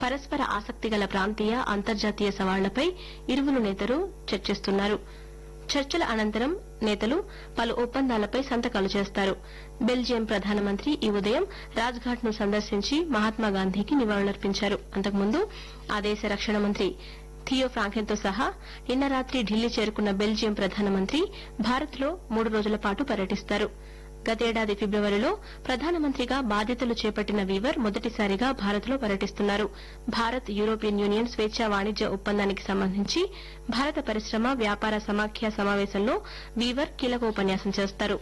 పరస్పర ఆసక్తిగల ప్రాంతీయ అంతర్జాతీయ సవాళ్లపై ఇరువురు నేతలు చర్చిస్తున్నారు చర్చల అనంతరం నేతలు పలు ఒప్పందాలపై సంతకాలు చేస్తారు బెల్జియం ప్రధానమంత్రి ఈ ఉదయం రాజ్ఘాట్ ను సందర్శించి మహాత్మాగాంధీకి నివాళులర్పించారు అంతకుముందు ఆ దేశ రక్షణ మంత్రి థియో ఫ్రాంకెన్తో సహా నిన్న రాత్రి ఢిల్లీ చేరుకున్న బెల్జియం ప్రధానమంత్రి భారత్లో మూడు రోజుల పాటు పర్యటిస్తారు గతేడాది ఫిబ్రవరిలో ప్రధానమంత్రిగా బాధ్యతలు చేపట్టిన వీవర్ మొదటిసారిగా భారత్లో పర్యటిస్తున్నారు భారత్ యూరోపియన్ యూనియన్ స్వేచ్ఛా వాణిజ్య ఒప్పందానికి సంబంధించి భారత పరిశ్రమ వ్యాపార సమాఖ్య సమావేశంలో వీవర్ కీలక ఉపన్యాసం చేస్తారు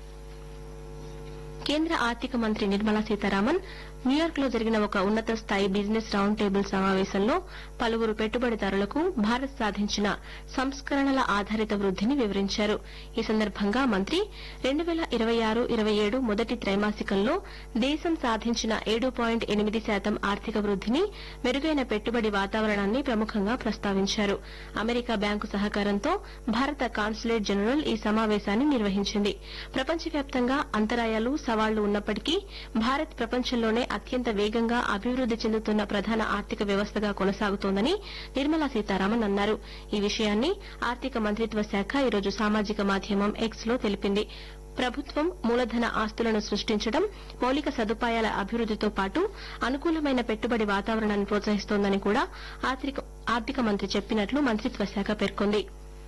కేంద్ర ఆర్థిక మంత్రి నిర్మలా సీతారామన్ న్యూయార్క్ లో జరిగిన ఒక ఉన్నత స్థాయి బిజినెస్ రౌండ్ టేబుల్ సమావేశంలో పలువురు పెట్టుబడిదారులకు భారత్ సాధించిన సంస్కరణల ఆధారిత వృద్దిని వివరించారు ఈ సందర్భంగా మంత్రి రెండు వేల ఇరవై ఆరు ఇరవై ఏడు మొదటి త్రైమాసికంలో దేశం సాధించిన ఏడు పాయింట్ ఎనిమిది శాతం ఆర్థిక వృద్దిని మెరుగైన పెట్టుబడి వాతావరణాన్ని ప్రముఖంగా ప్రస్తావించారు అమెరికా బ్యాంకు సహకారంతో భారత కాన్సులేట్ జనరల్ ఈ సమావేశాన్ని నిర్వహించింది ప్రపంచవ్యాప్తంగా అంతరాయాలు సవాళ్లు ఉన్నప్పటికీ భారత్ ప్రపంచంలోనే అత్యంత వేగంగా అభివృద్ది చెందుతున్న ప్రధాన ఆర్థిక వ్యవస్థగా కొనసాగుతోందని నిర్మలా సీతారామన్ అన్నారు ఈ విషయాన్ని ఆర్థిక మంత్రిత్వ శాఖ ఈరోజు సామాజిక మాధ్యమం ఎక్స్ లో తెలిపింది ప్రభుత్వం మూలధన ఆస్తులను సృష్టించడం మౌలిక సదుపాయాల అభివృద్దితో పాటు అనుకూలమైన పెట్టుబడి వాతావరణాన్ని ప్రోత్సహిస్తోందని కూడా ఆర్థిక- ఆర్థిక మంత్రి చెప్పినట్లు మంత్రిత్వ శాఖ పేర్కొంది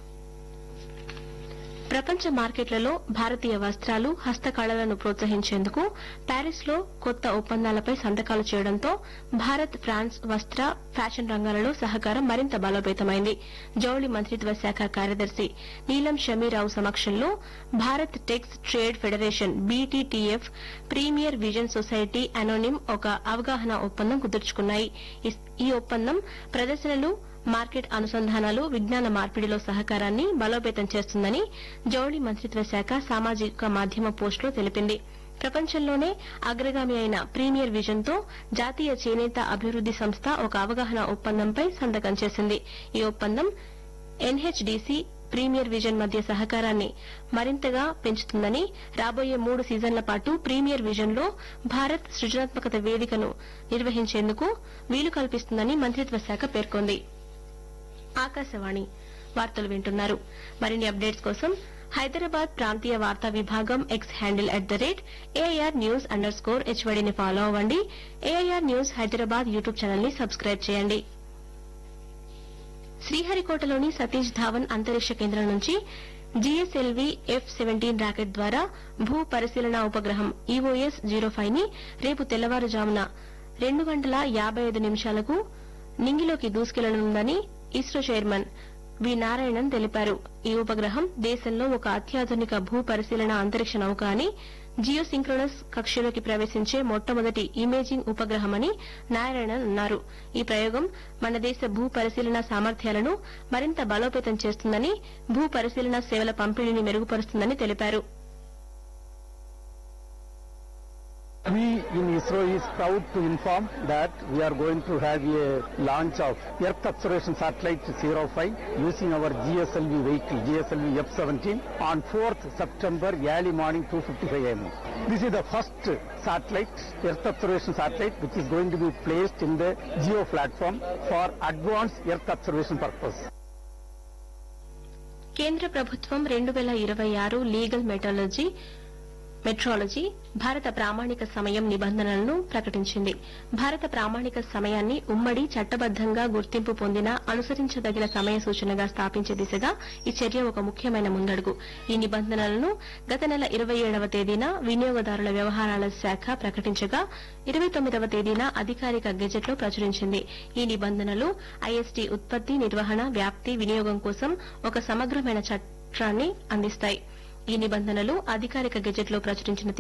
ప్రపంచ మార్కెట్లలో భారతీయ వస్త్రాలు హస్తకళలను ప్రోత్సహించేందుకు ప్యారిస్ లో కొత్త ఒప్పందాలపై సంతకాలు చేయడంతో భారత్ ఫ్రాన్స్ వస్త్ర ఫ్యాషన్ రంగాలలో సహకారం మరింత బలోపేతమైంది జౌళి మంత్రిత్వ శాఖ కార్యదర్శి నీలం షమీరావు సమక్షంలో Bharat Tex Trade Federation BTTF Premier Vision Society Anonyme ఒక అవగాహన ఒప్పందం కుదుర్చుకున్నాయి ఈ- ఈ ఒప్పందం ప్రదర్శనలు మార్కెట్ అనుసంధానాలు విజ్ఞాన మార్పిడిలో సహకారాన్ని బలోపేతం చేస్తుందని జౌళి మంత్రిత్వ శాఖ సామాజిక మాధ్యమ పోస్టులో తెలిపింది ప్రపంచంలోనే అగ్రగామి అయిన ప్రీమియర్ విజన్ తో జాతీయ చేనేత అభివృద్ది సంస్థ ఒక అవగాహన ఒప్పందంపై సంతకం చేసింది ఈ ఒప్పందం ఎన్హెచ్డీసీ ప్రీమియర్ విజన్ మధ్య సహకారాన్ని మరింతగా పెంచుతుందని రాబోయే మూడు సీజన్ల పాటు ప్రీమియర్ విజన్ లో భారత్ సృజనాత్మకత వేదికను నిర్వహించేందుకు వీలు కల్పిస్తుందని మంత్రిత్వ శాఖ పేర్కొంది ఆకాశవాణి వార్తలు వింటున్నారు మరిన్ని అప్డేట్స్ కోసం హైదరాబాద్ ప్రాంతీయ వార్తా విభాగం X handle at the rate AIR news underscore హెచ్వడిని ఫాలో అవ్వండి AIR news Hyderabad YouTube channel ని సబ్స్క్రైబ్ చేయండి శ్రీహరికోటలోని సతీష్ ధావన్ అంతరిక్ష కేంద్రం నుంచి జీఎస్ఎల్వీ ఎఫ్ సెవెంటీన్ రాకెట్ ద్వారా భూ పరిశీలన ఉపగ్రహం ఈఓఎస్ జీరో ఫైవ్ ని రేపు తెల్లవారుజామున రెండు గంటల యాబై ఐదు నిమిషాలకు నింగిలోకి దూసుకెళ్లనుందని ఇస్రో చైర్మన్ వి నారాయణన్ తెలిపారు ఈ ఉపగ్రహం దేశంలో ఒక అత్యాధునిక భూ పరిశీలన అంతరిక్ష నౌక అని జియోసింక్రోనస్ కక్షలోకి ప్రవేశించే మొట్టమొదటి ఇమేజింగ్ ఉపగ్రహమని నారాయణన్ అన్నారు ఈ ప్రయోగం మన దేశ భూ పరిశీలన సామర్థ్యాలను మరింత బలోపేతం చేస్తుందని భూ పరిశీలన సేవల పంపిణీని మెరుగుపరుస్తుందని తెలిపారు We in ISRO is proud to inform that we are going to have a launch of Earth Observation Satellite 05 using our GSLV vehicle, GSLV F-17 on 4th September early morning 2.55 am. This is the first satellite, Earth Observation Satellite, which is going to be placed in the geo platform for advanced Earth observation purpose. కేంద్ర ప్రభుత్వం రెండు వేల ఇరవై ఆరు legal మెటాలజీ metrology భారత ప్రామాణిక సమయం నిబంధనలను ప్రకటించింది భారత ప్రామాణిక సమయాన్ని ఉమ్మడి చట్టబద్దంగా గుర్తింపు పొందిన అనుసరించదగిన సమయ సూచనగా స్థాపించే దిశగా ఈ చర్య ఒక ముఖ్యమైన ముందడుగు ఈ నిబంధనలను గత నెల ఇరవై ఏడవ తేదీన వినియోగదారుల వ్యవహారాల శాఖ ప్రకటించగా ఇరవై తొమ్మిదవ తేదీన అధికారిక గెజెట్లో ప్రచురించింది ఈ నిబంధనలు ఐఎస్టీ ఉత్పత్తి నిర్వహణ వ్యాప్తి వినియోగం కోసం ఒక సమగ్రమైన చట్టాన్ని అందిస్తాయి ఈ నిబంధనలు అధికారిక గెజెట్లో ప్రచురించిన